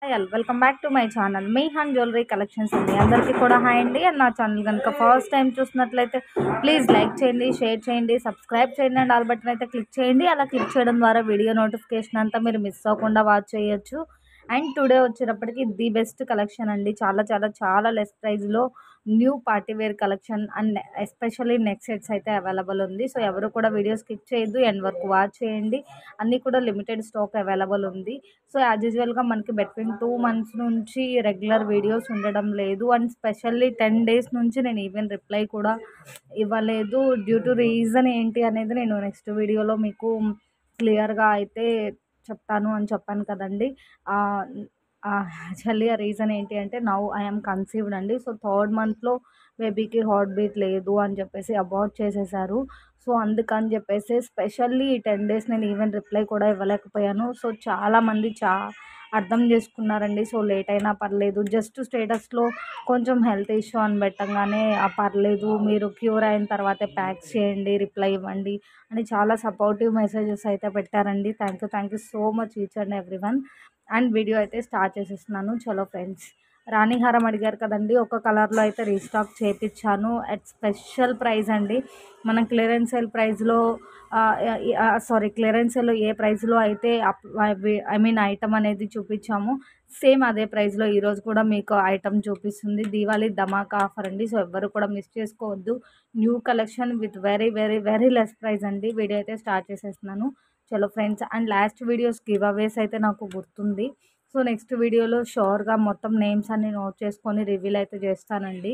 hi welcome back to my channel మీ హన్ jewellery collections అండి అందరికీ కూడా హాయ్ అండి అండ్ నా ఛానల్ కనుక ఫస్ట్ టైం చూసినట్లయితే ప్లీజ్ లైక్ చేయండి షేర్ చేయండి సబ్స్క్రైబ్ చేయండి అండ్ ఆల్ బటన్ అయితే క్లిక్ చేయండి అలా క్లిక్ చేయడం ద్వారా వీడియో నోటిఫికేషన్ అంతా మీరు మిస్ అవ్వకుండా వాచ్ చేయొచ్చు అండ్ టుడే వచ్చేటప్పటికి ది బెస్ట్ కలెక్షన్ అండి చాలా చాలా చాలా లెస్ ప్రైస్లో new party wear collection and especially neck sets అయితే అవైలబుల్ ఉంది సో ఎవరు కూడా వీడియో స్కిప్ చేయొద్దు ఎండ్ వరకు వాచ్ చేయండి అన్నీ కూడా లిమిటెడ్ స్టాక్ అవైలబుల్ ఉంది సో యాజ్ యూజువల్గా మనకి బిట్వీన్ టూ మంత్స్ నుంచి రెగ్యులర్ వీడియోస్ ఉండడం లేదు అండ్ స్పెషల్లీ టెన్ డేస్ నుంచి నేను ఈవెన్ రిప్లై కూడా ఇవ్వలేదు డ్యూ టు రీజన్ ఏంటి అనేది నేను నెక్స్ట్ వీడియోలో మీకు క్లియర్గా అయితే చెప్తాను అని చెప్పాను కదండి యాక్చువల్లీ ఆ రీజన్ ఏంటి అంటే నౌ ఐఎమ్ కన్సీవ్డ్ అండి సో థర్డ్ మంత్లో బేబీకి హార్ట్ బీట్ లేదు అని చెప్పేసి అబార్ట్ చేసేసారు సో అందుకని చెప్పేసి స్పెషల్లీ ఈ టెన్ డేస్ నేను ఈవెన్ రిప్లై కూడా ఇవ్వలేకపోయాను సో చాలామంది చా అర్థం చేసుకున్నారండి సో లేట్ అయినా పర్లేదు జస్ట్ స్టేటస్లో కొంచెం హెల్త్ ఇష్యూ అని పెట్టంగానే "ఆ, పర్లేదు మీరు క్యూర్ అయిన తర్వాతే ప్యాక్స్ చేయండి రిప్లై ఇవ్వండి అని చాలా సపోర్టివ్ మెసేజెస్ అయితే పెట్టారండి thank you thank you so much each and every one and video అయితే స్టార్ట్ చేసేస్తున్నాను చలో ఫ్రెండ్స్ రాణిహారం అడిగారు కదండి ఒక కలర్లో అయితే రీస్టాక్ చేయించాను అట్ స్పెషల్ ప్రైస్ అండి మన క్లియరెన్స్ సేల్ ప్రైస్లో సారీ క్లియరెన్స్ సేల్లో ఏ ప్రైస్లో అయితే ఐ మీన్ ఐటమ్ అనేది చూపించాము సేమ్ అదే ప్రైస్లో ఈరోజు కూడా మీకు ఐటమ్ చూపిస్తుంది దీవాలి ధమాకా ఆఫర్ అండి సో ఎవ్వరు కూడా మిస్ చేసుకోవద్దు new collection with very very very less price అండి వీడియో అయితే స్టార్ట్ చేసేస్తున్నాను చలో friends and last videos giveaways అయితే నాకు గుర్తుంది సో నెక్స్ట్ వీడియోలో షోర్గా మొత్తం నేమ్స్ అన్ని నోట్ చేసుకొని రివీల్ అయితే చేస్తానండి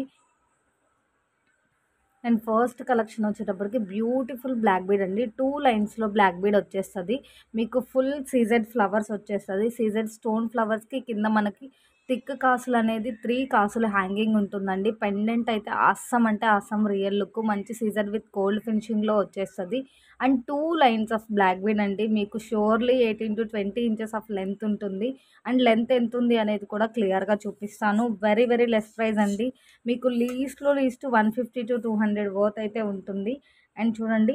అండ్ ఫస్ట్ కలెక్షన్ వచ్చేటప్పటికి బ్యూటిఫుల్ బ్లాక్ బీడ్ అండి టూ లైన్స్లో బ్లాక్ బీడ్ వచ్చేస్తుంది మీకు ఫుల్ సీజెడ్ ఫ్లవర్స్ వచ్చేస్తుంది సీజెడ్ స్టోన్ ఫ్లవర్స్కి కింద మనకి థిక్ కాసులు అనేది త్రీ కాసులు హ్యాంగింగ్ ఉంటుందండి పెండెంట్ అయితే ఆసమ్ అంటే ఆసమ్ రియల్ లుక్ మంచి సీజర్ విత్ గోల్డ్ ఫినిషింగ్లో వచ్చేస్తుంది and two lines of black bead అండి మీకు surely eighteen to twenty inches of length ఉంటుంది అండ్ లెంత్ ఎంత ఉంది అనేది కూడా క్లియర్గా చూపిస్తాను వెరీ వెరీ లెస్ ప్రైస్ అండి మీకు లీస్ట్లో least one fifty to two hundred worth అయితే ఉంటుంది అండ్ చూడండి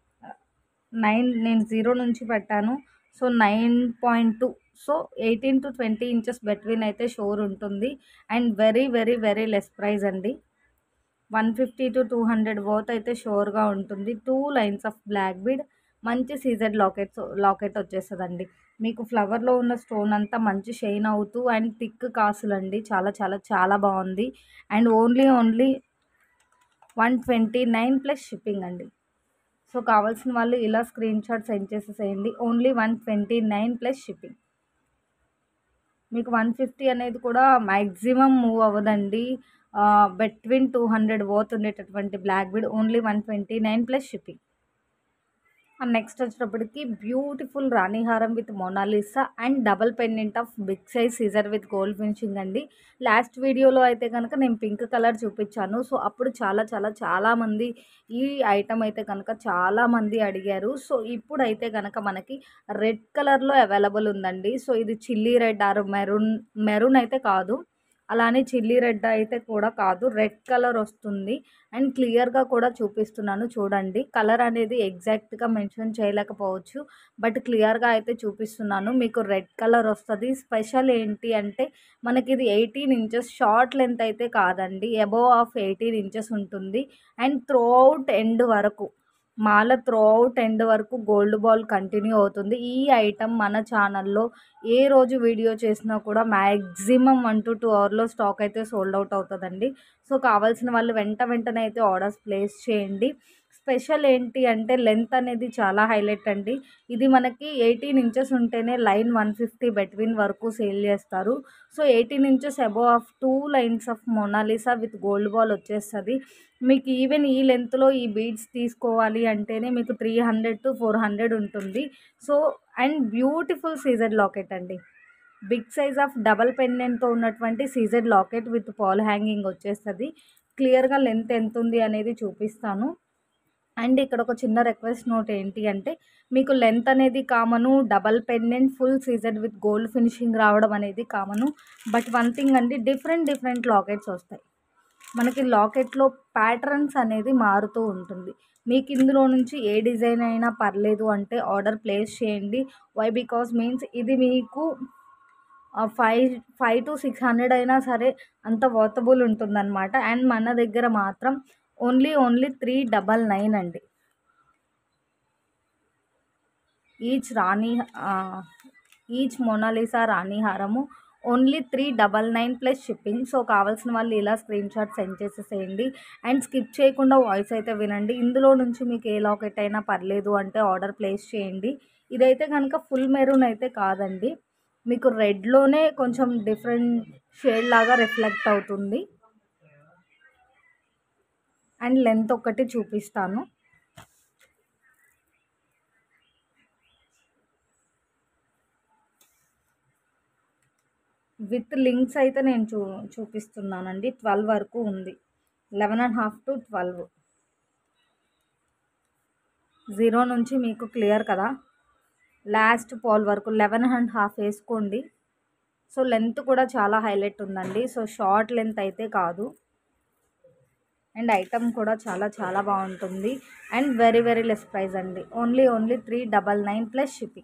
నైన్ నేను జీరో నుంచి పెట్టాను so nine point two so eighteen to twenty inches between అయితే షోర్ ఉంటుంది and very very very less price అండి one fifty to two hundred worth అయితే షోర్గా ఉంటుంది two lines of black bead మంచి సీజెడ్ లాకెట్స్ లాకెట్ వచ్చేస్తుందండి మీకు ఫ్లవర్లో ఉన్న స్టోన్ అంతా మంచి షైన్ అవుతూ అండ్ థిక్ కాసులు అండి చాలా చాలా చాలా బాగుంది and only only one twenty nine plus shipping అండి సో కావాల్సిన వాళ్ళు ఇలా స్క్రీన్ షాట్ సెండ్ చేసేసేయండి only one twenty nine plus shipping మీకు వన్ ఫిఫ్టీ అనేది కూడా మ్యాక్సిమం మూవ్ అవ్వదండి బిట్వీన్ టూ హండ్రెడ్ వర్త్ ఉండేటటువంటి black bead only one twenty nine plus shipping and next వచ్చేటప్పటికి బ్యూటిఫుల్ రాణిహారం with Mona Lisa and double pendant of big size CZ with gold finishing అండి last వీడియోలో అయితే కనుక నేను పింక్ కలర్ చూపించాను సో అప్పుడు చాలా చాలా చాలామంది ఈ ఐటమ్ అయితే కనుక చాలామంది అడిగారు సో ఇప్పుడు అయితే కనుక మనకి రెడ్ కలర్లో అవైలబుల్ ఉందండి సో ఇది chilli red or maroon maroon అయితే కాదు అలానే చిల్లీ రెడ్ అయితే కూడా కాదు రెడ్ కలర్ వస్తుంది అండ్ క్లియర్గా కూడా చూపిస్తున్నాను చూడండి కలర్ అనేది ఎగ్జాక్ట్గా మెన్షన్ చేయలేకపోవచ్చు బట్ క్లియర్గా అయితే చూపిస్తున్నాను మీకు రెడ్ కలర్ వస్తుంది స్పెషల్ ఏంటి అంటే మనకి ఇది ఎయిటీన్ ఇంచెస్ షార్ట్ లెంత్ అయితే కాదండి అబోవ్ ఆఫ్ ఎయిటీన్ ఇంచెస్ ఉంటుంది అండ్ త్రూ అవుట్ ఎండ్ వరకు మాల త్రూ అవుట్ ఎండ్ వరకు గోల్డ్ బాల్ కంటిన్యూ అవుతుంది ఈ ఐటమ్ మన ఛానల్లో ఏ రోజు వీడియో చేసినా కూడా మ్యాక్సిమం వన్ టు టూ అవర్లో స్టాక్ అయితే సోల్డ్ అవుట్ అవుతుందండి సో కావాల్సిన వాళ్ళు వెంట వెంటనే అయితే ఆర్డర్స్ ప్లేస్ చేయండి స్పెషల్ ఏంటి అంటే లెంత్ అనేది చాలా హైలైట్ అండి ఇది మనకి ఎయిటీన్ ఇంచెస్ ఉంటేనే లైన్ వన్ ఫిఫ్టీ బెట్వీన్ వరకు సేల్ చేస్తారు so eighteen inches above of two lines of Mona Lisa with gold ball వచ్చేస్తుంది మీకు ఈవెన్ ఈ లెంత్లో ఈ బీడ్స్ తీసుకోవాలి అంటేనే మీకు three hundred to four hundred ఉంటుంది so and beautiful CZ locket అండి బిగ్ సైజ్ ఆఫ్ డబల్ పెండెంట్తో ఉన్నటువంటి CZ locket with Paul hanging వచ్చేస్తుంది క్లియర్గా లెంత్ ఎంత ఉంది అనేది చూపిస్తాను అండ్ ఇక్కడ ఒక చిన్న రిక్వెస్ట్ నోట్ ఏంటి అంటే మీకు లెంత్ అనేది common double pendant full CZ with gold finishing రావడం అనేది కామను బట్ వన్ థింగ్ అండి డిఫరెంట్ డిఫరెంట్ లాకెట్స్ వస్తాయి మనకి లాకెట్లో ప్యాటర్న్స్ అనేది మారుతూ ఉంటుంది మీకు ఇందులో నుంచి ఏ డిజైన్ అయినా పర్లేదు అంటే ఆర్డర్ ప్లేస్ చేయండి వై బికాస్ మీన్స్ ఇది మీకు five five to six hundred అయినా సరే అంత వర్తబుల్ ఉంటుందన్నమాట అండ్ మన దగ్గర మాత్రం only only three double nine అండి ఈచ్ రాణి ఈచ్ మొనాలిసా రాణి హారము only three double nine plus shipping so కావాల్సిన వాళ్ళు ఇలా స్క్రీన్ షాట్ సెండ్ చేసేసేయండి అండ్ స్కిప్ చేయకుండా వాయిస్ అయితే వినండి ఇందులో నుంచి మీకు ఏ లాకెట్ అయినా పర్లేదు అంటే ఆర్డర్ ప్లేస్ చేయండి ఇదైతే కనుక ఫుల్ మెరూన్ అయితే కాదండి మీకు రెడ్లోనే కొంచెం డిఫరెంట్ షేడ్ లాగా రిఫ్లెక్ట్ అవుతుంది అండ్ లెంత్ ఒకటి చూపిస్తాను విత్ లింక్స్ అయితే నేను చూ చూపిస్తున్నానండి ట్వెల్వ్ వరకు ఉంది eleven and half to twelve zero నుంచి మీకు క్లియర్ కదా లాస్ట్ పాల్ వరకు లెవెన్ అండ్ హాఫ్ వేసుకోండి సో లెంత్ కూడా చాలా హైలైట్ ఉందండి సో షార్ట్ లెంత్ అయితే కాదు అండ్ ఐటమ్ కూడా చాలా చాలా బాగుంటుంది and very very less price అండి only only three double nine plus shipping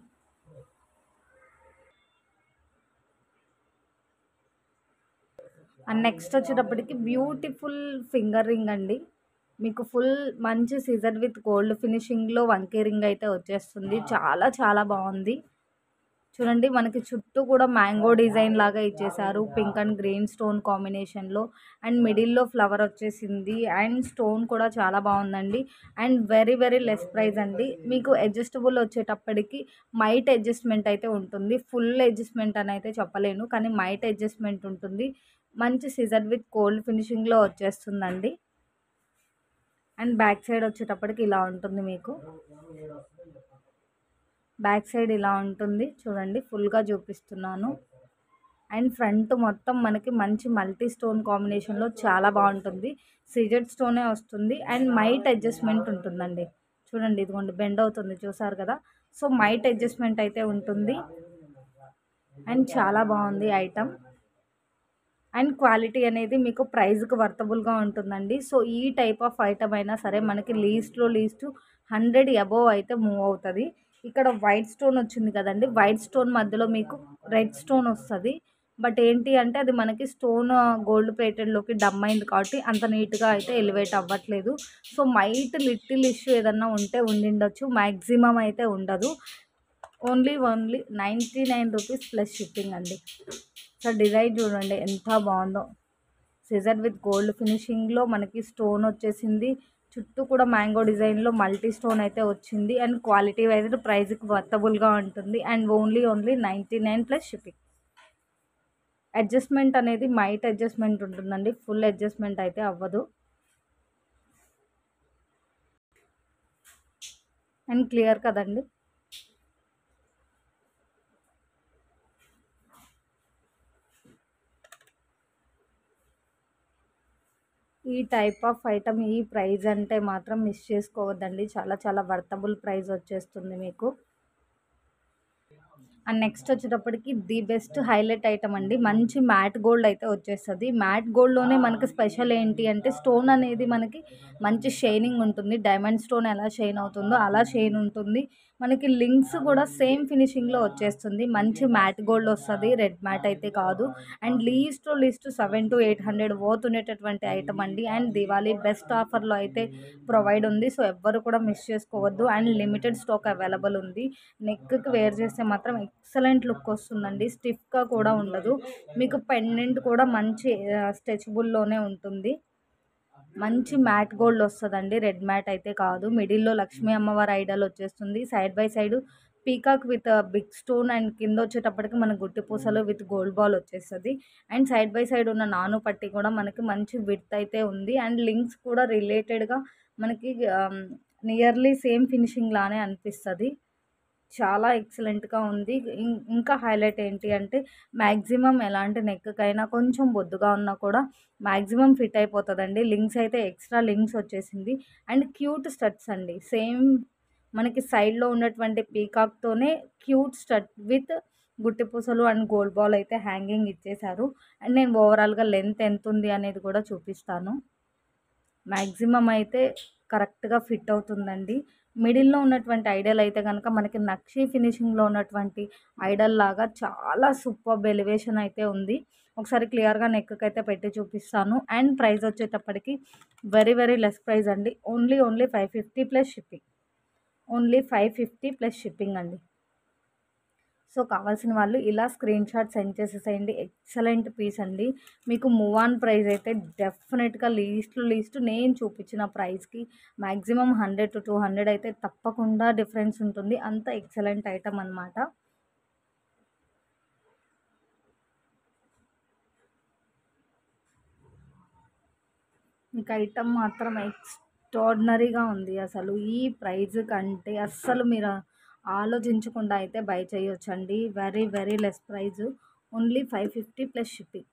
and next వచ్చేటప్పటికి బ్యూటిఫుల్ ఫింగర్ రింగ్ అండి మీకు ఫుల్ మంచి సీజర్ విత్ గోల్డ్ ఫినిషింగ్లో వంకే రింగ్ అయితే వచ్చేస్తుంది చాలా చాలా బాగుంది చూడండి మనకి చుట్టూ కూడా మ్యాంగో డిజైన్ లాగా ఇచ్చేసారు పింక్ అండ్ గ్రీన్ స్టోన్ కాంబినేషన్లో అండ్ మిడిల్లో ఫ్లవర్ వచ్చేసింది అండ్ స్టోన్ కూడా చాలా బాగుందండి and very very less price అండి మీకు అడ్జస్టబుల్ వచ్చేటప్పటికి మైట్ అడ్జస్ట్మెంట్ అయితే ఉంటుంది ఫుల్ అడ్జస్ట్మెంట్ అని అయితే చెప్పలేను కానీ మైట్ అడ్జస్ట్మెంట్ ఉంటుంది మంచి సీజర్ విత్ కోల్డ్ ఫినిషింగ్లో వచ్చేస్తుందండి అండ్ బ్యాక్ సైడ్ వచ్చేటప్పటికి ఇలా ఉంటుంది మీకు బ్యాక్ సైడ్ ఇలా ఉంటుంది చూడండి ఫుల్గా చూపిస్తున్నాను అండ్ ఫ్రంట్ మొత్తం మనకి మంచి మల్టీ స్టోన్ కాంబినేషన్లో చాలా బాగుంటుంది సిజెడ్ స్టోనే వస్తుంది అండ్ మైట్ అడ్జస్ట్మెంట్ ఉంటుందండి చూడండి ఇదిగోండి బెండ్ అవుతుంది చూసారు కదా సో మైట్ అడ్జస్ట్మెంట్ అయితే ఉంటుంది అండ్ చాలా బాగుంది ఐటమ్ అండ్ క్వాలిటీ అనేది మీకు ప్రైస్కి వర్తబుల్గా ఉంటుందండి సో ఈ టైప్ ఆఫ్ ఐటమ్ అయినా సరే మనకి లీస్ట్లో లీస్ట్ హండ్రెడ్ అబోవ్ అయితే మూవ్ అవుతుంది ఇక్కడ వైట్ స్టోన్ వచ్చింది కదండి వైట్ స్టోన్ మధ్యలో మీకు రెడ్ స్టోన్ వస్తుంది బట్ ఏంటి అంటే అది మనకి స్టోన్ గోల్డ్ ప్లేటెడ్లోకి డమ్ అయింది కాబట్టి అంత నీట్గా అయితే ఎలివేట్ అవ్వట్లేదు సో మైట్ లిటిల్ ఇష్యూ ఏదన్నా ఉంటే ఉండిండొచ్చు మ్యాక్సిమం అయితే ఉండదు only only ninety nine rupees plus shipping అండి సో డిజైన్ చూడండి ఎంత బాగుందో సిజర్ విత్ గోల్డ్ ఫినిషింగ్లో మనకి స్టోన్ వచ్చేసింది చుట్టూ కూడా మ్యాంగో డిజైన్లో మల్టీ స్టోన్ అయితే వచ్చింది అండ్ క్వాలిటీ వైజ్ ప్రైస్కి వర్తబుల్గా ఉంటుంది and only only ninety nine plus shipping adjustment అనేది మైట్ అడ్జస్ట్మెంట్ ఉంటుందండి ఫుల్ అడ్జస్ట్మెంట్ అయితే అవ్వదు అండ్ క్లియర్ కదండి ఈ టైప్ ఆఫ్ ఐటమ్ ఈ ప్రైస్ అంటే మాత్రం మిస్ చేసుకోవద్దండి చాలా చాలా వర్తబుల్ ప్రైస్ వచ్చేస్తుంది మీకు అండ్ నెక్స్ట్ వచ్చేటప్పటికి ది బెస్ట్ హైలైట్ ఐటమ్ అండి మంచి మ్యాట్ గోల్డ్ అయితే వచ్చేస్తుంది మ్యాట్ గోల్డ్లోనే మనకి స్పెషల్ ఏంటి అంటే స్టోన్ అనేది మనకి మంచి షైనింగ్ ఉంటుంది డైమండ్ స్టోన్ ఎలా షైన్ అవుతుందో అలా షైన్ ఉంటుంది మనకి లింక్స్ కూడా సేమ్ ఫినిషింగ్లో వచ్చేస్తుంది మంచి మ్యాట్ గోల్డ్ వస్తుంది రెడ్ మ్యాట్ అయితే కాదు and least least seven to eight hundred worth ఉండేటటువంటి ఐటమ్ అండి అండ్ దివాళీ బెస్ట్ ఆఫర్లో అయితే ప్రొవైడ్ ఉంది సో ఎవ్వరు కూడా మిస్ చేసుకోవద్దు అండ్ లిమిటెడ్ స్టాక్ అవైలబుల్ ఉంది నెక్కి వేర్ చేస్తే మాత్రం ఎక్సలెంట్ లుక్ వస్తుందండి స్టిఫ్గా కూడా ఉండదు మీకు పెండెంట్ కూడా మంచి స్ట్రెచబుల్లోనే ఉంటుంది మంచి మ్యాట్ గోల్డ్ వస్తుందండి రెడ్ మ్యాట్ అయితే కాదు మిడిల్లో లక్ష్మీ అమ్మవారి ఐడల్ వచ్చేస్తుంది side by side peacock with big stone and కింద వచ్చేటప్పటికి మన గుట్టి పూసలు విత్ గోల్డ్ బాల్ వచ్చేస్తుంది అండ్ సైడ్ బై సైడ్ ఉన్న నాను పట్టి కూడా మనకి మంచి విత్ అయితే ఉంది అండ్ లింక్స్ కూడా రిలేటెడ్గా మనకి నియర్లీ సేమ్ ఫినిషింగ్ లానే అనిపిస్తుంది చాలా ఎక్సలెంట్గా ఉంది ఇం- ఇంకా హైలైట్ ఏంటి అంటే మ్యాక్సిమం ఎలాంటి నెక్కకైనా కొంచెం బొద్దుగా ఉన్నా కూడా మ్యాక్సిమం ఫిట్ అయిపోతుందండి లింక్స్ అయితే ఎక్స్ట్రా లింక్స్ వచ్చేసింది అండ్ క్యూట్ స్టడ్స్ అండి సేమ్ మనకి సైడ్లో ఉన్నటువంటి పీకాక్తోనే క్యూట్ స్టడ్ విత్ గుట్టి పూసలు అండ్ గోల్డ్ బాల్ అయితే హ్యాంగింగ్ ఇచ్చేశారు అండ్ నేను ఓవరాల్గా లెంత్ ఎంత ఉంది అనేది కూడా చూపిస్తాను మ్యాక్సిమం అయితే కరెక్ట్గా ఫిట్ అవుతుందండి మిడిల్లో ఉన్నటువంటి ఐడల్ అయితే కనుక మనకి నక్షి ఫినిషింగ్లో ఉన్నటువంటి ఐడల్ లాగా చాలా సూపర్ ఎలివేషన్ అయితే ఉంది ఒకసారి క్లియర్గా నెక్కి అయితే పెట్టి చూపిస్తాను అండ్ ప్రైస్ వచ్చేటప్పటికి వెరీ వెరీ లెస్ ప్రైస్ అండి only only five fifty plus shipping only five fifty plus shipping అండి సో కావాల్సిన వాళ్ళు ఇలా స్క్రీన్ షాట్ సెండ్ చేసేసేయండి ఎక్సలెంట్ పీస్ అండి మీకు మూవ్ ఆన్ ప్రైస్ అయితే డెఫినెట్గా లీస్ట్ లీస్ట్ నేను చూపించిన ప్రైస్కి maximum hundred to two hundred అయితే తప్పకుండా డిఫరెన్స్ ఉంటుంది అంత ఎక్సలెంట్ ఐటమ్ అనమాట మీకు ఐటమ్ మాత్రం ఎక్స్ట్రాడినరీగా ఉంది అసలు ఈ ప్రైజ్ కంటే అస్సలు మీరు ఆలోచించకుండా అయితే బై చేయొచ్చండి very very less price only five fifty plus shipping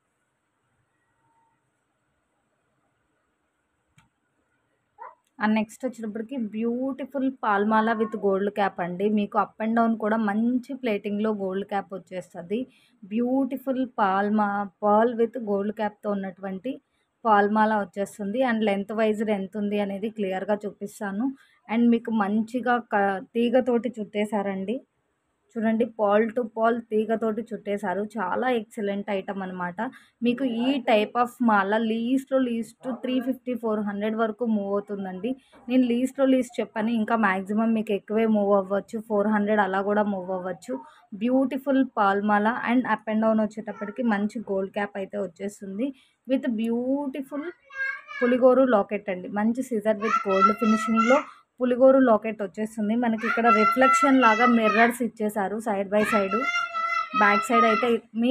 and next వచ్చేటప్పటికి బ్యూటిఫుల్ పాల్మాల విత్ గోల్డ్ క్యాప్ అండి మీకు అప్ అండ్ డౌన్ కూడా మంచి ప్లేటింగ్లో గోల్డ్ క్యాప్ వచ్చేస్తుంది బ్యూటిఫుల్ పాల్మా పాల్ విత్ గోల్డ్ క్యాప్తో ఉన్నటువంటి పాల్మాల వచ్చేస్తుంది అండ్ లెంత్ వైజ్ ఎంత ఉంది అనేది క్లియర్గా చూపిస్తాను అండ్ మీకు మంచిగా క తీగతోటి చుట్టేశారండి చూడండి పాల్ టు పాల్ తీగతోటి చుట్టేశారు చాలా ఎక్సలెంట్ ఐటమ్ అనమాట మీకు ఈ టైప్ ఆఫ్ మాల లీస్ట్లో least three fifty four hundred వరకు మూవ్ అవుతుందండి నేను లీస్ట్లో లీస్ట్ చెప్పాను ఇంకా మ్యాక్సిమం మీకు ఎక్కువే మూవ్ అవ్వచ్చు ఫోర్ హండ్రెడ్ అలా కూడా మూవ్ అవ్వచ్చు బ్యూటిఫుల్ పాల్మాల అండ్ అప్ అండ్ డౌన్ వచ్చేటప్పటికి మంచి గోల్డ్ క్యాప్ అయితే వచ్చేస్తుంది విత్ బ్యూటిఫుల్ పులిగోరు లాకెట్ అండి మంచి సిజర్ విత్ గోల్డ్ ఫినిషింగ్లో పులిగోరు లాకెట్ వచ్చేస్తుంది మనకి ఇక్కడ రిఫ్లెక్షన్ లాగా మిర్రర్స్ ఇచ్చేసారు side by side back side అయితే మీ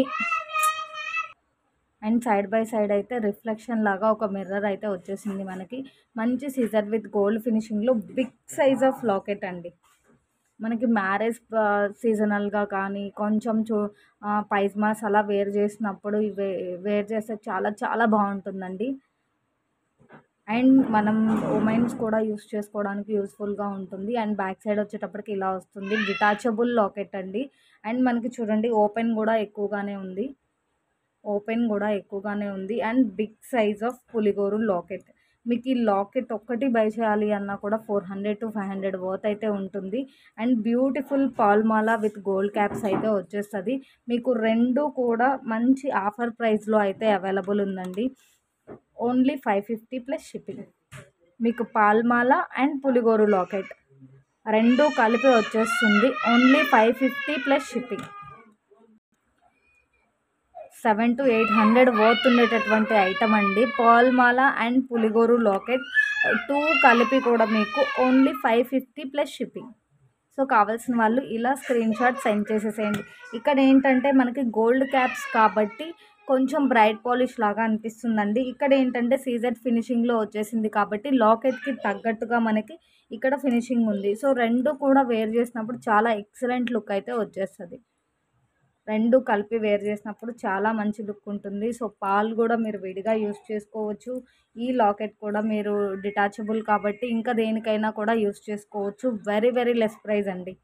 అండ్ సైడ్ బై సైడ్ అయితే రిఫ్లెక్షన్ లాగా ఒక మిర్రర్ అయితే వచ్చేసింది మనకి మంచి సిజర్ విత్ గోల్డ్ ఫినిషింగ్లో బిగ్ సైజ్ ఆఫ్ లాకెట్ అండి మనకి మ్యారేజ్ సీజనల్గా కానీ కొంచెం చూ పైజ్మాస్ అలా వేర్ చేసినప్పుడు ఇవే వేర్ చేస్తే చాలా చాలా బాగుంటుందండి అండ్ మనం ఉమెన్స్ కూడా యూస్ చేసుకోవడానికి యూస్ఫుల్గా ఉంటుంది అండ్ బ్యాక్ సైడ్ వచ్చేటప్పటికి ఇలా వస్తుంది డిటాచబుల్ లాకెట్ అండి అండ్ మనకి చూడండి ఓపెన్ కూడా ఎక్కువగానే ఉంది ఓపెన్ కూడా ఎక్కువగానే ఉంది అండ్ బిగ్ సైజ్ ఆఫ్ పులిగోరు లాకెట్ మీకు ఈ లాకెట్ ఒక్కటి బై చేయాలి అన్నా కూడా four hundred to five hundred worth అయితే ఉంటుంది అండ్ బ్యూటిఫుల్ పాల్మాలా విత్ గోల్డ్ క్యాప్స్ అయితే వచ్చేస్తుంది మీకు రెండు కూడా మంచి ఆఫర్ ప్రైస్లో అయితే అవైలబుల్ ఉందండి only five fifty plus shipping మీకు పాల్మాల అండ్ పులిగోరు లాకెట్ రెండు కలిపి వచ్చేస్తుంది only five fifty plus shipping seven to eight hundred worth ఉండేటటువంటి ఐటమ్ అండి పాల్మాల అండ్ పులిగోరు లాకెట్ టూ కలిపి కూడా మీకు only five fifty plus shipping so కావాల్సిన వాళ్ళు ఇలా స్క్రీన్ షాట్ సెండ్ చేసేసేయండి ఇక్కడ ఏంటంటే మనకి గోల్డ్ క్యాప్స్ కాబట్టి కొంచెం బ్రైట్ పాలిష్ లాగా అనిపిస్తుందండి ఇక్కడ ఏంటంటే సీజర్ ఫినిషింగ్లో వచ్చేసింది కాబట్టి లాకెట్కి తగ్గట్టుగా మనకి ఇక్కడ ఫినిషింగ్ ఉంది సో రెండు కూడా వేర్ చేసినప్పుడు చాలా ఎక్సలెంట్ లుక్ అయితే వచ్చేస్తుంది రెండు కలిపి వేర్ చేసినప్పుడు చాలా మంచి లుక్ ఉంటుంది సో పాలు కూడా మీరు విడిగా యూస్ చేసుకోవచ్చు ఈ లాకెట్ కూడా మీరు డిటాచబుల్ కాబట్టి ఇంకా దేనికైనా కూడా యూస్ చేసుకోవచ్చు వెరీ వెరీ లెస్ ప్రైస్ అండి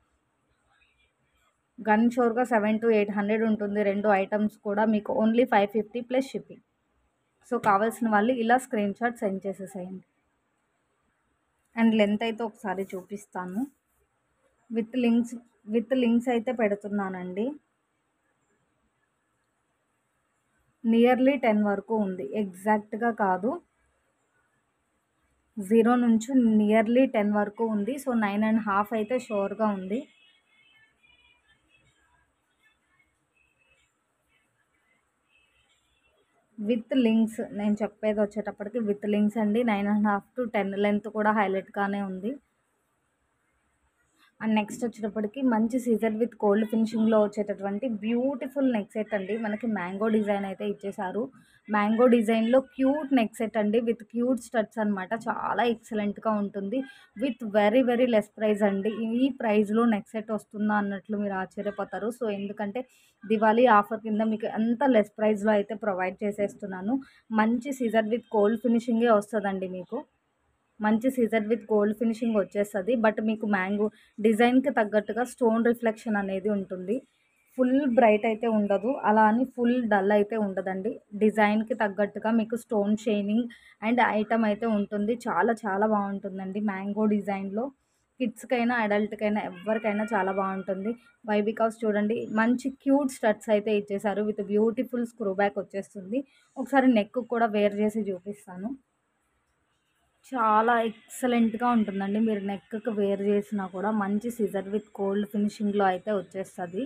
గన్ షోర్గా సెవెన్ టు ఎయిట్ హండ్రెడ్ ఉంటుంది రెండు ఐటమ్స్ కూడా మీకు only five fifty plus shipping so కావాల్సిన వాళ్ళు ఇలా స్క్రీన్ షాట్ సెండ్ చేసేసేయండి అండ్ లెంత్ అయితే ఒకసారి చూపిస్తాను విత్ లింక్స్ విత్ లింక్స్ అయితే పెడుతున్నానండి నియర్లీ టెన్ వరకు ఉంది ఎగ్జాక్ట్గా కాదు జీరో నుంచి నియర్లీ టెన్ వరకు ఉంది సో నైన్ అండ్ హాఫ్ అయితే షోర్గా ఉంది విత్ లింక్స్ నేను చెప్పేది వచ్చేటప్పటికి విత్ లింక్స్ అండి nine and half to ten length కూడా హైలైట్గానే ఉంది అండ్ నెక్స్ట్ వచ్చేటప్పటికి మంచి సీజర్ విత్ కోల్డ్ ఫినిషింగ్లో వచ్చేటటువంటి బ్యూటిఫుల్ నెక్ సెట్ అండి మనకి మ్యాంగో డిజైన్ అయితే ఇచ్చేసారు మ్యాంగో డిజైన్లో క్యూట్ నెక్ సెట్ అండి విత్ క్యూట్ స్టడ్స్ అనమాట చాలా ఎక్సలెంట్గా ఉంటుంది with very very less price అండి ఈ ప్రైస్లో నెక్ సెట్ వస్తుందా అన్నట్లు మీరు ఆశ్చర్యపోతారు సో ఎందుకంటే దివాళీ ఆఫర్ కింద మీకు అంత లెస్ ప్రైస్లో అయితే ప్రొవైడ్ చేసేస్తున్నాను మంచి సీజర్ విత్ కోల్డ్ ఫినిషింగే వస్తుందండి మీకు మంచి సీజర్ విత్ గోల్డ్ ఫినిషింగ్ వచ్చేస్తుంది బట్ మీకు మ్యాంగో డిజైన్కి తగ్గట్టుగా స్టోన్ రిఫ్లెక్షన్ అనేది ఉంటుంది ఫుల్ బ్రైట్ అయితే ఉండదు అలా అని ఫుల్ డల్ అయితే ఉండదండి డిజైన్కి తగ్గట్టుగా మీకు స్టోన్ షైనింగ్ అండ్ ఐటమ్ అయితే ఉంటుంది చాలా చాలా బాగుంటుందండి మ్యాంగో డిజైన్లో కిడ్స్కైనా అడల్ట్కైనా ఎవరికైనా చాలా బాగుంటుంది వై బికాస్ చూడండి మంచి క్యూట్ స్టడ్స్ అయితే ఇచ్చేసారు విత్ బ్యూటిఫుల్ స్క్రూ బ్యాక్ వచ్చేస్తుంది ఒకసారి నెక్ కూడా వేర్ చేసి చూపిస్తాను చాలా ఎక్సలెంట్గా ఉంటుందండి మీరు నెక్కి వేర్ చేసినా కూడా మంచి సిజర్ విత్ కోల్డ్ ఫినిషింగ్లో అయితే వచ్చేస్తుంది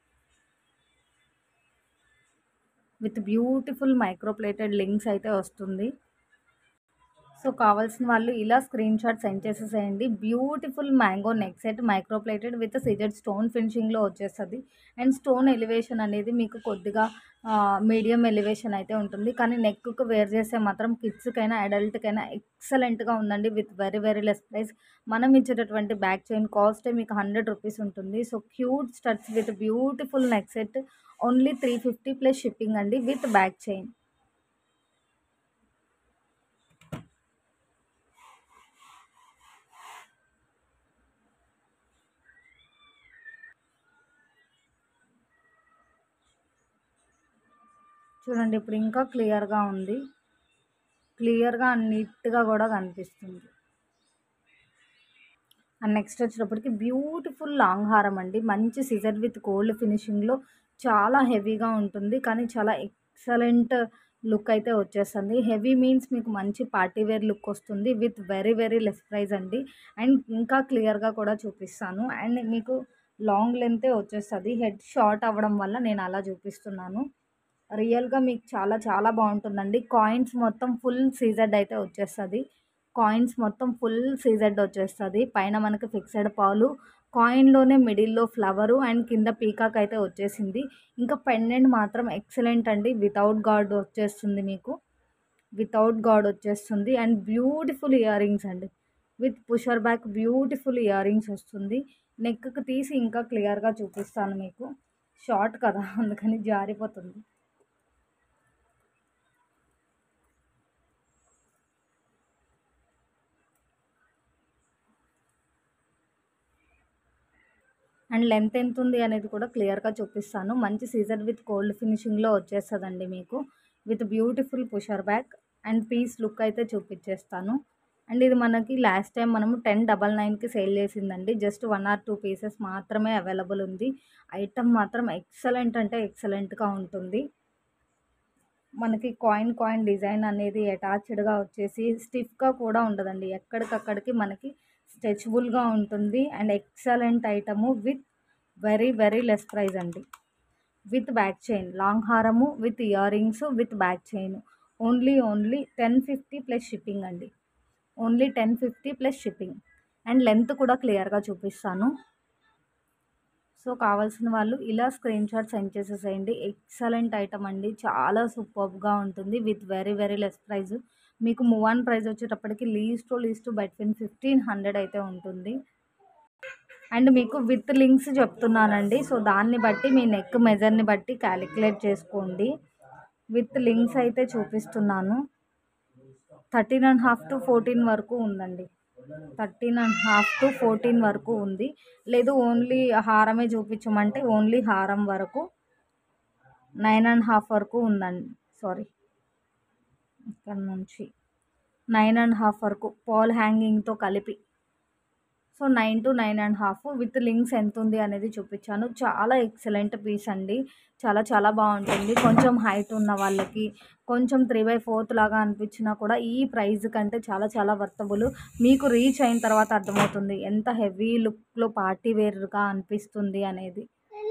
విత్ బ్యూటిఫుల్ మైక్రోప్లేటెడ్ లింక్స్ అయితే వస్తుంది సో కావాల్సిన వాళ్ళు ఇలా స్క్రీన్ షాట్ సెండ్ చేసేసేయండి beautiful mango neck set microplated with CZ stone ఫినిషింగ్లో వచ్చేస్తుంది అండ్ స్టోన్ ఎలివేషన్ అనేది మీకు కొద్దిగా మీడియం ఎలివేషన్ అయితే ఉంటుంది కానీ నెక్కు వేర్ చేస్తే మాత్రం కిడ్స్కైనా అడల్ట్కైనా ఎక్సలెంట్గా ఉందండి with very very less price మనం ఇచ్చేటటువంటి బ్యాక్ చైన్ కాస్ట్ మీకు హండ్రెడ్ రూపీస్ ఉంటుంది so cute studs with beautiful neck set only three fifty plus shipping అండి విత్ బ్యాక్ చైన్ చూడండి ఇప్పుడు ఇంకా క్లియర్గా ఉంది క్లియర్గా నీట్గా కూడా కనిపిస్తుంది అండ్ నెక్స్ట్ వచ్చేటప్పటికి బ్యూటిఫుల్ లాంగ్ హారం అండి మంచి సిజర్ విత్ గోల్డ్ ఫినిషింగ్లో చాలా హెవీగా ఉంటుంది కానీ చాలా ఎక్సలెంట్ లుక్ అయితే వచ్చేస్తుంది హెవీ మీన్స్ మీకు మంచి పార్టీ వేర్ లుక్ వస్తుంది with very very less price అండి అండ్ ఇంకా క్లియర్గా కూడా చూపిస్తాను అండ్ మీకు లాంగ్ లెంతే వచ్చేస్తుంది హెడ్ షార్ట్ అవ్వడం వల్ల నేను అలా చూపిస్తున్నాను రియల్గా మీకు చాలా చాలా బాగుంటుందండి కాయిన్స్ మొత్తం ఫుల్ సీజెడ్ అయితే వచ్చేస్తుంది కాయిన్స్ మొత్తం ఫుల్ సీజెడ్ వచ్చేస్తుంది పైన మనకి ఫిక్సెడ్ పాలు కాయిన్లోనే మిడిల్లో ఫ్లవరు అండ్ కింద పీకాక్ అయితే వచ్చేసింది ఇంకా పెండెంట్ మాత్రం ఎక్సలెంట్ అండి వితౌట్ గాడ్ వచ్చేస్తుంది మీకు వితౌట్ గాడ్ వచ్చేస్తుంది అండ్ బ్యూటిఫుల్ ఇయర్ రింగ్స్ అండి with pusher back beautiful ear rings వస్తుంది నెక్కి తీసి ఇంకా క్లియర్గా చూపిస్తాను మీకు షార్ట్ కదా అందుకని జారిపోతుంది అండ్ లెంత్ ఎంత ఉంది అనేది కూడా క్లియర్గా చూపిస్తాను మంచి సీజర్ విత్ కోల్డ్ ఫినిషింగ్లో వచ్చేస్తుందండి మీకు with beautiful pusher back and piece look అయితే చూపించేస్తాను అండ్ ఇది మనకి లాస్ట్ టైం మనము టెన్ డబల్ నైన్కి సేల్ చేసిందండి just one or two pieces మాత్రమే అవైలబుల్ ఉంది ఐటమ్ మాత్రం ఎక్సలెంట్ అంటే ఎక్సలెంట్గా ఉంటుంది మనకి కాయిన్ కాయిన్ డిజైన్ అనేది అటాచ్డ్గా వచ్చేసి స్టిఫ్గా కూడా ఉండదండి ఎక్కడికక్కడికి మనకి స్ట్రెచబుల్గా ఉంటుంది and excellent item with very very less price అండి విత్ బ్యాక్ చైన్ లాంగ్ హారము with ear rings with back chain only only ten fifty plus shipping అండి only ten fifty plus shipping and length కూడా క్లియర్గా చూపిస్తాను so కావాల్సిన వాళ్ళు ఇలా screen shot send చేసేసేయండి ఎక్సలెంట్ ఐటమ్ అండి చాలా సూపర్గా ఉంటుంది with very very less price మీకు మూవ్ ఆన్ ప్రైస్ వచ్చేటప్పటికి least least between fifteen hundred అయితే ఉంటుంది అండ్ మీకు విత్ లింక్స్ చెప్తున్నానండి సో దాన్ని బట్టి మీ నెక్ మెజర్ని బట్టి క్యాలిక్యులేట్ చేసుకోండి విత్ లింక్స్ అయితే చూపిస్తున్నాను thirteen and half to fourteen వరకు ఉందండి thirteen and half to fourteen వరకు ఉంది లేదు ఓన్లీ హారమే చూపించమంటే ఓన్లీ హారం వరకు నైన్ అండ్ హాఫ్ వరకు ఉందండి సారీ ఇక్కడ నుంచి నైన్ అండ్ హాఫ్ వరకు పాల్ హ్యాంగింగ్తో కలిపి so nine to nine and half with links ఎంత ఉంది అనేది చూపించాను చాలా ఎక్సలెంట్ పీస్ అండి చాలా చాలా బాగుంటుంది కొంచెం హైట్ ఉన్న వాళ్ళకి కొంచెం త్రీ బై ఫోర్త్ లాగా అనిపించినా కూడా ఈ ప్రైస్ కంటే చాలా చాలా వర్తబుల్ మీకు రీచ్ అయిన తర్వాత అర్థమవుతుంది ఎంత హెవీ లుక్లో పార్టీ వేర్గా అనిపిస్తుంది అనేది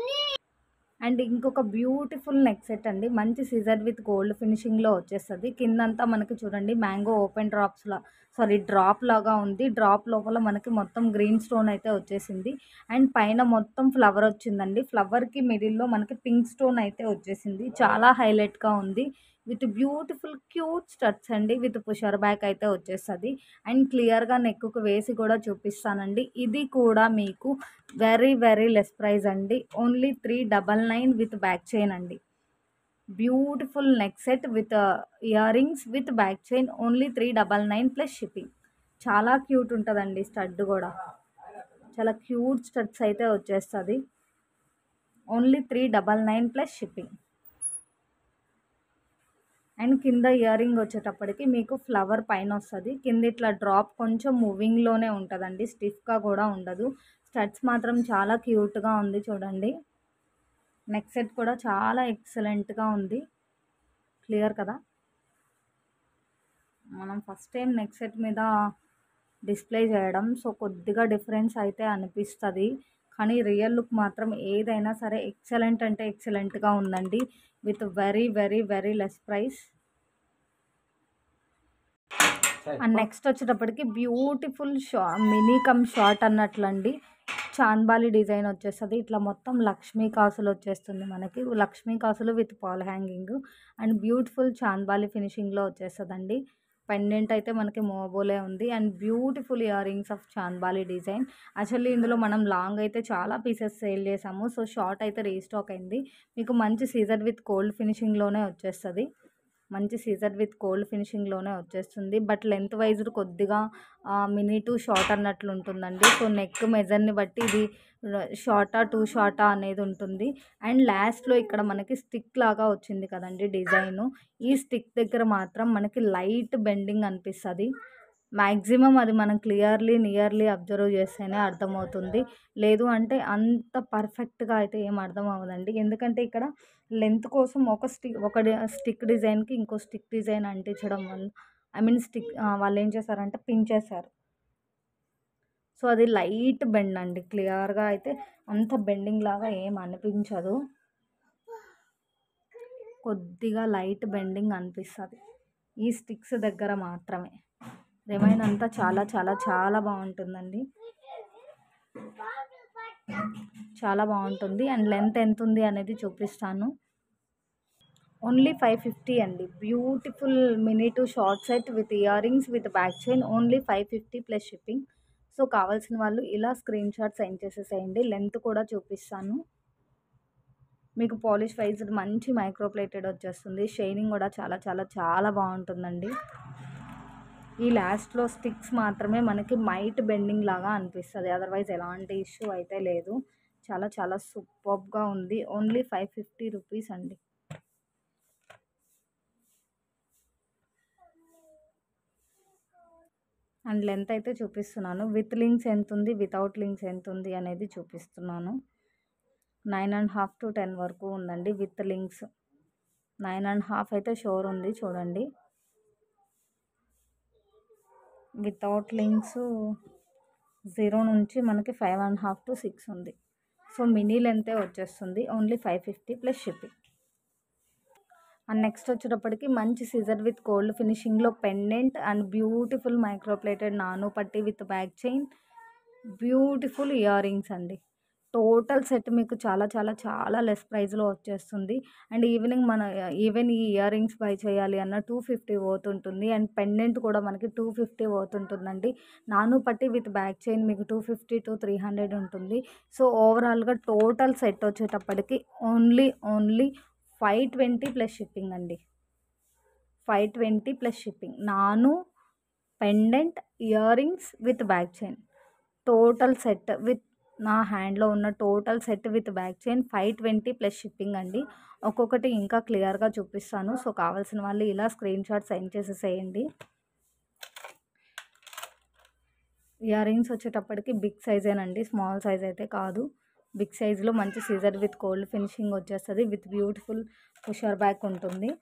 అండ్ ఇంకొక బ్యూటిఫుల్ నెక్ సెట్ అండి మంచి సిజర్ విత్ గోల్డ్ ఫినిషింగ్లో వచ్చేస్తుంది కిందంతా మనకి చూడండి మ్యాంగో ఓపెన్ డ్రాప్స్లా సారీ డ్రాప్ లాగా ఉంది డ్రాప్ లోపల మనకి మొత్తం గ్రీన్ స్టోన్ అయితే వచ్చేసింది అండ్ పైన మొత్తం ఫ్లవర్ వచ్చిందండి ఫ్లవర్కి మిడిల్లో మనకి పింక్ స్టోన్ అయితే వచ్చేసింది చాలా హైలైట్గా ఉంది విత్ బ్యూటిఫుల్ క్యూట్ స్టడ్స్ అండి విత్ పుషర్ బ్యాక్ అయితే వచ్చేస్తుంది అండ్ క్లియర్గా నెక్కు వేసి కూడా చూపిస్తానండి ఇది కూడా మీకు వెరీ వెరీ లెస్ ప్రైస్ అండి only three double nine with back chain అండి beautiful neck set with ear rings with back chain only three double nine plus shipping చాలా క్యూట్ ఉంటుందండి స్టడ్ కూడా చాలా క్యూట్ స్టడ్స్ అయితే వచ్చేస్తుంది only three double nine plus shipping and కింద ear ring వచ్చేటప్పటికి మీకు ఫ్లవర్ పైన వస్తుంది కింద ఇట్లా డ్రాప్ కొంచెం మూవింగ్లోనే ఉంటుందండి స్టిఫ్గా కూడా ఉండదు స్టడ్స్ మాత్రం చాలా క్యూట్గా ఉంది చూడండి నెక్ సెట్ కూడా చాలా ఎక్సలెంట్గా ఉంది క్లియర్ కదా మనం ఫస్ట్ టైం నెక్ సెట్ మీద డిస్ప్లే చేయడం సో కొద్దిగా డిఫరెన్స్ అయితే అనిపిస్తుంది కానీ రియల్ లుక్ మాత్రం ఏదైనా సరే ఎక్సలెంట్ అంటే ఎక్సలెంట్గా ఉందండి with very very very less price and next వచ్చేటప్పటికి బ్యూటిఫుల్ షా మినీ కమ్ షార్ట్ అన్నట్లండి చాంద్బాలి డిజైన్ వచ్చేస్తుంది ఇట్లా మొత్తం లక్ష్మీ కాసులు వచ్చేస్తుంది మనకి లక్ష్మీ కాసులు with Paul hanging and beautiful chandbali ఫినిషింగ్లో వచ్చేస్తుందండి పెండెంట్ అయితే మనకి మోబోలే ఉంది and beautiful ear rings of chandbali design actually ఇందులో మనం లాంగ్ అయితే చాలా పీసెస్ సేల్ చేసాము సో షార్ట్ అయితే రీస్టాక్ అయింది మీకు మంచి సీజర్ విత్ కోల్డ్ ఫినిషింగ్లోనే వచ్చేస్తుంది మంచి సీజర్ విత్ కోల్డ్ ఫినిషింగ్లోనే వచ్చేస్తుంది బట్ లెంత్ వైజ్ కొద్దిగా మినీ టు షార్ట్ అన్నట్లు ఉంటుందండి సో నెక్ మెజర్ని బట్టి ఇది షార్టా టూ షార్టా అనేది ఉంటుంది అండ్ లాస్ట్లో ఇక్కడ మనకి స్టిక్ లాగా వచ్చింది కదండి డిజైన్ ఈ స్టిక్ దగ్గర మాత్రం మనకి లైట్ బెండింగ్ అనిపిస్తుంది మ్యాక్సిమం అది మనం క్లియర్లీ నియర్లీ అబ్జర్వ్ చేస్తేనే అర్థమవుతుంది లేదు అంటే అంత పర్ఫెక్ట్గా అయితే ఏం అర్థం అవ్వదండి ఎందుకంటే ఇక్కడ లెంత్ కోసం ఒక స్టిక్ ఒక స్టిక్ డిజైన్కి ఇంకో స్టిక్ డిజైన్ అంటించడం వల్ల ఐ మీన్ స్టిక్ వాళ్ళు ఏం చేశారంటే పిన్ చేశారు సో అది లైట్ బెండ్ అండి క్లియర్గా అయితే అంత బెండింగ్ లాగా ఏం అనిపించదు కొద్దిగా లైట్ బెండింగ్ అనిపిస్తుంది ఈ స్టిక్స్ దగ్గర మాత్రమే రిమైన్ అంతా చాలా చాలా చాలా బాగుంటుందండి చాలా బాగుంటుంది అండ్ లెంత్ ఎంత ఉంది అనేది చూపిస్తాను ఓన్లీ ఫైవ్ ఫిఫ్టీ అండి beautiful mini to short set with ear rings with back chain only five fifty plus shipping so కావాల్సిన వాళ్ళు ఇలా స్క్రీన్ షాట్ సెండ్ చేసేసేయండి లెంత్ కూడా చూపిస్తాను మీకు పాలిష్ వైజ్ మంచి మైక్రోప్లేటెడ్ వచ్చేస్తుంది షైనింగ్ కూడా చాలా చాలా చాలా బాగుంటుందండి ఈ లాస్ట్లో స్టిక్స్ మాత్రమే మనకి మైట్ బెండింగ్ లాగా అనిపిస్తుంది అదర్వైజ్ ఎలాంటి ఇష్యూ అయితే లేదు చాలా చాలా సూపర్గా ఉంది ఓన్లీ ఫైవ్ ఫిఫ్టీ రూపీస్ అండి అండ్ లెంత్ అయితే చూపిస్తున్నాను విత్ లింక్స్ ఎంత ఉంది వితౌట్ లింక్స్ ఎంత ఉంది అనేది చూపిస్తున్నాను nine and half to ten వరకు ఉందండి with links nine and half అయితే షోర్ ఉంది చూడండి వితౌట్ లింక్స్ జీరో నుంచి మనకి five and half to six ఉంది సో మినీ లెంతే వచ్చేస్తుంది only five fifty plus shipping and next వచ్చేటప్పటికి మంచి సిజర్ విత్ కోల్డ్ ఫినిషింగ్లో పెండెంట్ అండ్ బ్యూటిఫుల్ మైక్రోప్లేటెడ్ నాను పట్టి with back chain beautiful ear rings అండి టోటల్ సెట్ మీకు చాలా చాలా చాలా లెస్ ప్రైస్లో వచ్చేస్తుంది అండ్ ఈవినింగ్ మన ఈవెన్ ఈ ఇయర్ రింగ్స్ బై చేయాలి అన్న టూ ఫిఫ్టీ పోతుంటుంది అండ్ పెండెంట్ కూడా మనకి టూ ఫిఫ్టీ పోతుంటుందండి నాను పట్టి విత్ బ్యాక్ చైన్ మీకు two fifty to three hundred ఉంటుంది సో ఓవరాల్గా టోటల్ సెట్ వచ్చేటప్పటికి only only five twenty plus shipping అండి ఫైవ్ ట్వంటీ ప్లస్ షిప్పింగ్ నాను pendant ear rings with back chain total set with నా హ్యాండ్లో ఉన్న total set with back chain five twenty plus shipping అండి ఒక్కొక్కటి ఇంకా క్లియర్గా చూపిస్తాను సో కావాల్సిన వాళ్ళు ఇలా స్క్రీన్ షాట్ సెండ్ చేసేసేయండి ఇయర్ రింగ్స్ వచ్చేటప్పటికి బిగ్ సైజేనండి స్మాల్ సైజ్ అయితే కాదు బిగ్ సైజులో మంచి సీజర్ విత్ కోల్డ్ ఫినిషింగ్ వచ్చేస్తుంది విత్ బ్యూటిఫుల్ పుషర్ బ్యాక్ ఉంటుంది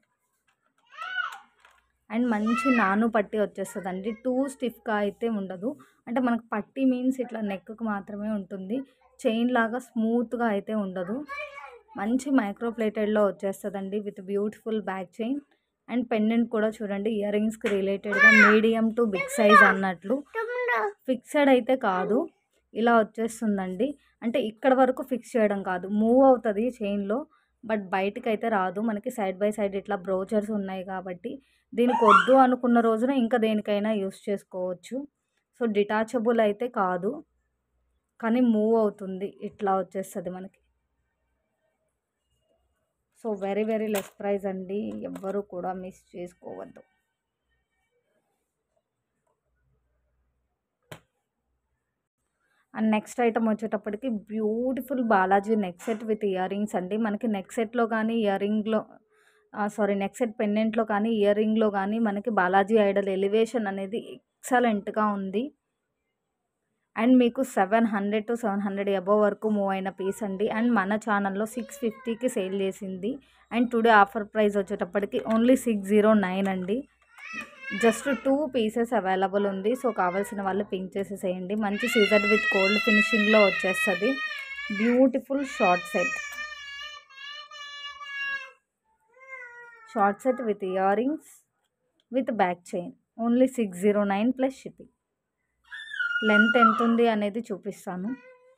అండ్ మంచి నాను పట్టి వచ్చేస్తుంది అండి టూ స్టిఫ్గా అయితే ఉండదు అంటే మనకు పట్టి మీన్స్ ఇట్లా నెక్కి మాత్రమే ఉంటుంది చైన్ లాగా స్మూత్గా అయితే ఉండదు మంచి మైక్రోప్లేటెడ్లో వచ్చేస్తుందండి with beautiful back chain and pendant కూడా చూడండి ఇయర్ రింగ్స్కి రిలేటెడ్గా మీడియం టు బిగ్ సైజ్ అన్నట్లు ఫిక్సెడ్ అయితే కాదు ఇలా వచ్చేస్తుందండి అంటే ఇక్కడ వరకు ఫిక్స్ చేయడం కాదు మూవ్ అవుతుంది చైన్లో బట్ బయటకు అయితే రాదు మనకి సైడ్ బై సైడ్ ఇట్లా బ్రోచర్స్ ఉన్నాయి కాబట్టి దీనికి వద్దు అనుకున్న రోజున ఇంకా దేనికైనా యూస్ చేసుకోవచ్చు సో డిటాచబుల్ అయితే కాదు కానీ మూవ్ అవుతుంది ఇట్లా వచ్చేస్తుంది మనకి so very very less price అండి ఎవ్వరూ కూడా మిస్ చేసుకోవద్దు అండ్ నెక్స్ట్ ఐటమ్ వచ్చేటప్పటికి beautiful Balaji neck set with ear rings అండి మనకి నెక్ సెట్లో కానీ ఇయర్ రింగ్లో సారీ నెక్ సెట్ పెండెంట్లో కానీ ఇయర్ రింగ్లో కానీ మనకి బాలాజీ ఐడల్ ఎలివేషన్ అనేది ఎక్సలెంట్గా ఉంది అండ్ మీకు seven hundred to seven hundred above వరకు మూవ్ అయిన పీస్ అండి అండ్ మన ఛానల్లో సిక్స్ ఫిఫ్టీకి సేల్ చేసింది అండ్ టుడే ఆఫర్ ప్రైస్ వచ్చేటప్పటికి ఓన్లీ సిక్స్ జీరో నైన్ అండి జస్ట్ టూ పీసెస్ అవైలబుల్ ఉంది సో కావాల్సిన వాళ్ళు పింక్ చేసేసేయండి మంచి సీజర్ విత్ కోల్డ్ ఫినిషింగ్లో వచ్చేస్తుంది beautiful short set short set with ear rings with back chain only six zero nine plus shipping length ఎంత ఉంది అనేది చూపిస్తాను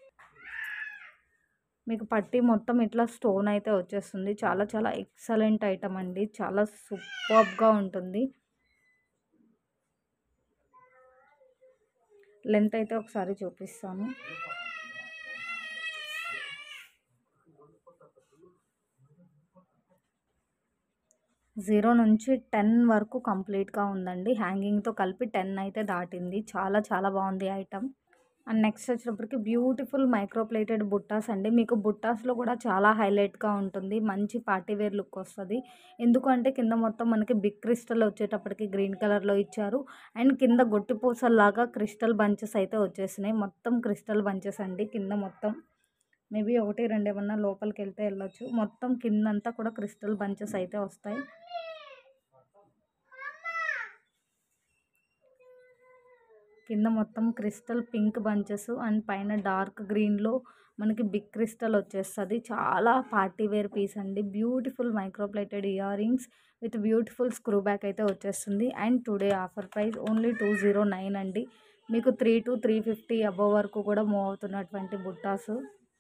మీకు పట్టి మొత్తం ఇట్లా స్టోన్ అయితే వచ్చేస్తుంది చాలా చాలా ఎక్సలెంట్ ఐటమ్ అండి చాలా సూపర్గా ఉంటుంది లెంత్ అయితే ఒకసారి చూపిస్తాను జీరో నుంచి టెన్ వరకు కంప్లీట్గా ఉందండి హ్యాంగింగ్తో కలిపి టెన్ అయితే దాటింది చాలా చాలా బాగుంది ఐటమ్ అండ్ నెక్స్ట్ వచ్చేటప్పటికి బ్యూటిఫుల్ మైక్రో ప్లేటెడ్ బుట్టాస్ అండి మీకు బుట్టాస్లో కూడా చాలా హైలైట్గా ఉంటుంది మంచి పార్టీ వేర్ లుక్ వస్తుంది ఎందుకంటే కింద మొత్తం మనకి బిగ్ క్రిస్టల్ వచ్చేటప్పటికి గ్రీన్ కలర్లో ఇచ్చారు అండ్ కింద గొట్టి పూసల్లాగా క్రిస్టల్ బంచెస్ అయితే వచ్చేసినాయి మొత్తం క్రిస్టల్ బంచెస్ అండి కింద మొత్తం మేబీ ఒకటి రెండు ఏమన్నా లోపలికి వెళ్తే వెళ్ళొచ్చు మొత్తం కిందంతా కూడా క్రిస్టల్ బంచెస్ అయితే వస్తాయి కింద మొత్తం క్రిస్టల్ పింక్ బంచెస్ అండ్ పైన డార్క్ గ్రీన్లో మనకి బిగ్ క్రిస్టల్ వచ్చేస్తుంది చాలా పార్టీ వేర్ పీస్ అండి beautiful micro plated ear rings with beautiful screw back అయితే వచ్చేస్తుంది and today offer price only two zero nine అండి మీకు three to three fifty above వరకు కూడా మూవ్ అవుతున్నటువంటి బుట్టాస్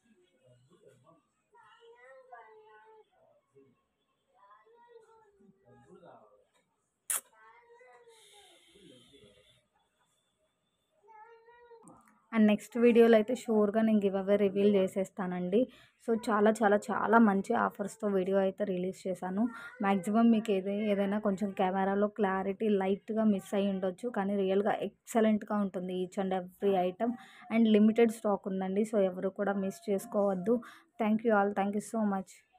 అండ్ నెక్స్ట్ వీడియోలో అయితే షూర్గా నేను గివ్ అవే రివీల్ చేసేస్తానండి సో చాలా చాలా చాలా మంచి ఆఫర్స్తో వీడియో అయితే రిలీజ్ చేశాను మ్యాక్సిమం మీకు ఏదే ఏదైనా కొంచెం కెమెరాలో క్లారిటీ లైట్గా మిస్ అయ్యి ఉండొచ్చు కానీ రియల్గా ఎక్సలెంట్గా ఉంటుంది each and every item and limited stock ఉందండి సో ఎవరు కూడా మిస్ చేసుకోవద్దు thank you all thank you so much